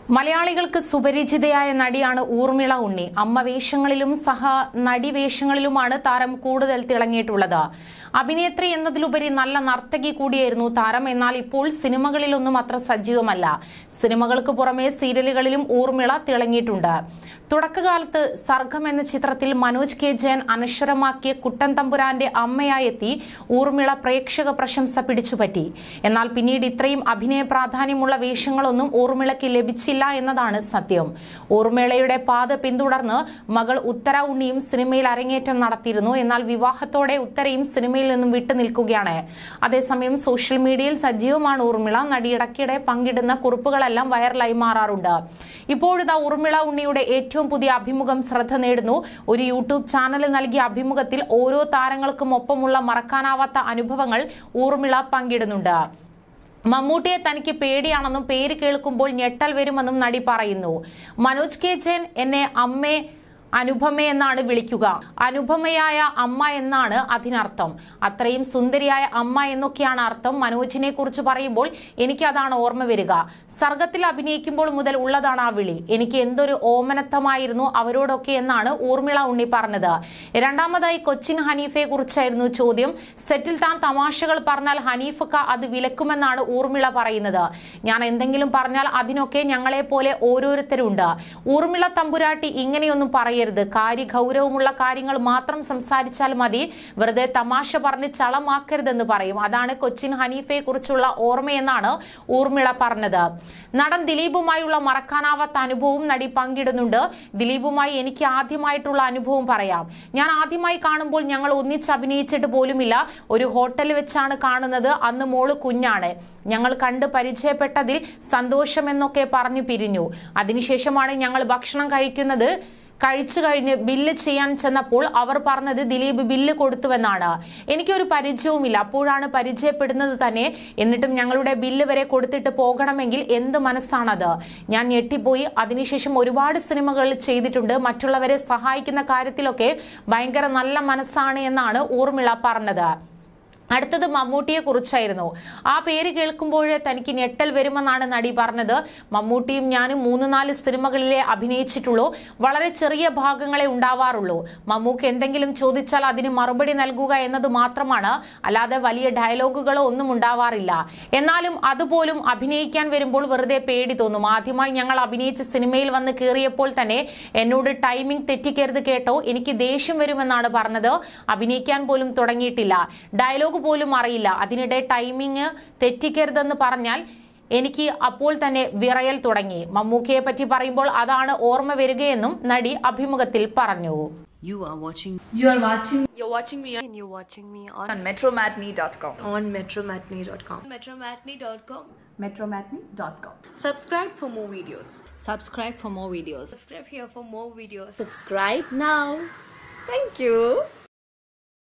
മലയാളികൾക്ക് സുപരിചിതയായ നടിയാണ് ഊർമിള ഉണ്ണി അമ്മ വേഷങ്ങളിലും സഹ നടി വേഷങ്ങളിലുമാണ് താരം കൂടുതൽ തിളങ്ങിയിട്ടുള്ളത് അഭിനേത്രി എന്നതിലുപരി നല്ല നർത്തകി കൂടിയായിരുന്നു താരം എന്നാൽ ഇപ്പോൾ സിനിമകളിലൊന്നും അത്ര സജീവമല്ല സിനിമകൾക്ക് പുറമെ സീരിയലുകളിലും ഊർമിള തിളങ്ങിയിട്ടുണ്ട് തുടക്കകാലത്ത് സർഗം എന്ന ചിത്രത്തിൽ മനോജ് കെ ജയൻ അനശ്വരമാക്കിയ കുട്ടൻ തമ്പുരാന്റെ അമ്മയായി എത്തി ഊർമിള പ്രേക്ഷക പ്രശംസ പിടിച്ചുപറ്റി എന്നാൽ പിന്നീട് ഇത്രയും അഭിനയ പ്രാധാന്യമുള്ള വേഷങ്ങളൊന്നും ഊർമിളയ്ക്ക് ലഭിച്ചില്ല എന്നതാണ് സത്യം ഊർമിളയുടെ പാത പിന്തുടർന്ന് മകൾ ഉത്തര ഉണ്ണിയും സിനിമയിൽ അരങ്ങേറ്റം നടത്തിയിരുന്നു എന്നാൽ വിവാഹത്തോടെ ഉത്തരയും സിനിമയിൽ നിന്നും വിട്ടുനിൽക്കുകയാണ് അതേസമയം സോഷ്യൽ മീഡിയയിൽ സജീവമാണ് ഊർമിള നടി ഇടയ്ക്കിടെ പങ്കിടുന്ന കുറിപ്പുകളെല്ലാം വൈറലായി മാറാറുണ്ട് ഇപ്പോഴിതാ ഊർമിള ഉണ്ണിയുടെ ഏറ്റവും പുതിയ അഭിമുഖം ശ്രദ്ധ നേടുന്നു ഒരു യൂട്യൂബ് ചാനൽ നൽകിയ അഭിമുഖത്തിൽ ഓരോ താരങ്ങൾക്കും ഒപ്പമുള്ള മറക്കാനാവാത്ത അനുഭവങ്ങൾ ഊർമിള പങ്കിടുന്നുണ്ട് മമ്മൂട്ടിയെ തനിക്ക് പേടിയാണെന്നും പേര് കേൾക്കുമ്പോൾ ഞെട്ടൽ വരുമെന്നും നടി പറയുന്നു മനോജ് കെ ജയൻ എന്നെ അമ്മേ അനുപമ എന്നാണ് വിളിക്കുക അനുപമയായ അമ്മ എന്നാണ് അതിനർത്ഥം അത്രയും സുന്ദരിയായ അമ്മ എന്നൊക്കെയാണ് അർത്ഥം മനോജിനെ കുറിച്ച് പറയുമ്പോൾ എനിക്ക് അതാണ് ഓർമ്മ വരിക സർഗത്തിൽ അഭിനയിക്കുമ്പോൾ മുതൽ ഉള്ളതാണ് ആ വിളി എനിക്ക് എന്തൊരു ഓമനത്തമായിരുന്നു അവരോടൊക്കെ എന്നാണ് ഊർമിള ഉണ്ണി പറഞ്ഞത് രണ്ടാമതായി കൊച്ചിൻ ഹനീഫയെ കുറിച്ചായിരുന്നു ചോദ്യം സെറ്റിൽ താൻ തമാശകൾ പറഞ്ഞാൽ ഹനീഫക്ക അത് വിലക്കുമെന്നാണ് ഊർമിള പറയുന്നത് ഞാൻ എന്തെങ്കിലും പറഞ്ഞാൽ അതിനൊക്കെ ഞങ്ങളെ പോലെ ഓരോരുത്തരുണ്ട് ഊർമിള തമ്പുരാട്ടി ഇങ്ങനെയൊന്നും പറയരുത് കാര്യ ഗൗരവമുള്ള കാര്യങ്ങൾ മാത്രം സംസാരിച്ചാൽ മതി വെറുതെ തമാശ പറഞ്ഞ് ചളമാക്കരുതെന്ന് പറയും അതാണ് കൊച്ചിൻ ഹനീഫയെ കുറിച്ചുള്ള ഓർമ്മയെന്നാണ് ഊർമിള പറഞ്ഞത് നടൻ ദിലീപുമായുള്ള മറക്കാനാവാത്ത അനുഭവവും നടി പങ്കിടുന്നുണ്ട് ദിലീപുമായി എനിക്ക് ആദ്യമായിട്ടുള്ള അനുഭവം പറയാം ഞാൻ ആദ്യമായി കാണുമ്പോൾ ഞങ്ങൾ ഒന്നിച്ച് അഭിനയിച്ചിട്ട് പോലുമില്ല ഒരു ഹോട്ടലിൽ വെച്ചാണ് കാണുന്നത് അന്ന് മോള് കുഞ്ഞാണ് ഞങ്ങൾ കണ്ട് പരിചയപ്പെട്ടതിൽ സന്തോഷമെന്നൊക്കെ പറഞ്ഞു പിരിഞ്ഞു അതിനുശേഷമാണ് ഞങ്ങൾ ഭക്ഷണം കഴിക്കുന്നത് കഴിച്ചു കഴിഞ്ഞ് ബില്ല് ചെയ്യാൻ ചെന്നപ്പോൾ അവർ പറഞ്ഞത് ദിലീപ് ബില്ല് കൊടുത്തുവെന്നാണ് എനിക്കൊരു പരിചയവുമില്ല അപ്പോഴാണ് പരിചയപ്പെടുന്നത് തന്നെ എന്നിട്ടും ഞങ്ങളുടെ ബില്ല് വരെ കൊടുത്തിട്ട് പോകണമെങ്കിൽ എന്ത് മനസ്സാണത് ഞാൻ ഞെട്ടിപ്പോയി അതിനുശേഷം ഒരുപാട് സിനിമകൾ ചെയ്തിട്ടുണ്ട് മറ്റുള്ളവരെ സഹായിക്കുന്ന കാര്യത്തിലൊക്കെ ഭയങ്കര നല്ല മനസ്സാണ് എന്നാണ് ഊർമിള പറഞ്ഞത് അടുത്തത് മമ്മൂട്ടിയെ കുറിച്ചായിരുന്നു ആ പേര് കേൾക്കുമ്പോഴേ തനിക്ക് ഞെട്ടൽ വരുമെന്നാണ് നടി പറഞ്ഞത് മമ്മൂട്ടിയും ഞാനും മൂന്ന് നാല് സിനിമകളിലെ അഭിനയിച്ചിട്ടുള്ളൂ വളരെ ചെറിയ ഭാഗങ്ങളെ ഉണ്ടാവാറുള്ളൂ മമ്മൂക്ക് എന്തെങ്കിലും ചോദിച്ചാൽ അതിന് മറുപടി നൽകുക എന്നത് മാത്രമാണ് അല്ലാതെ വലിയ ഡയലോഗുകളോ ഒന്നും ഉണ്ടാവാറില്ല എന്നാലും അതുപോലും അഭിനയിക്കാൻ വരുമ്പോൾ വെറുതെ പേടി തോന്നും ആദ്യമായി ഞങ്ങൾ അഭിനയിച്ച സിനിമയിൽ വന്ന് കയറിയപ്പോൾ തന്നെ എന്നോട് ടൈമിംഗ് തെറ്റിക്കരുത് കേട്ടോ എനിക്ക് ദേഷ്യം വരുമെന്നാണ് പറഞ്ഞത് അഭിനയിക്കാൻ പോലും തുടങ്ങിയിട്ടില്ല ഡയലോഗ് പോലും അറിയില്ല അതിനിടെ ടൈമിംഗ് തെറ്റിക്കരുതെന്ന് പറഞ്ഞാൽ എനിക്ക് അപ്പോൾ തന്നെ വിറയൽ തുടങ്ങി മമ്മൂക്കയെ പറ്റി പറയുമ്പോൾ അതാണ് ഓർമ്മ വരികയെന്നും നടി അഭിമുഖത്തിൽ പറഞ്ഞു You are watching You are watching You're watching me on, and you're watching me on, on metromatney.com. on metromatney.com. metromatney.com. Metromatney.com. Subscribe for more videos. subscribe for more videos Subscribe here for more videos. Subscribe now. Thank you.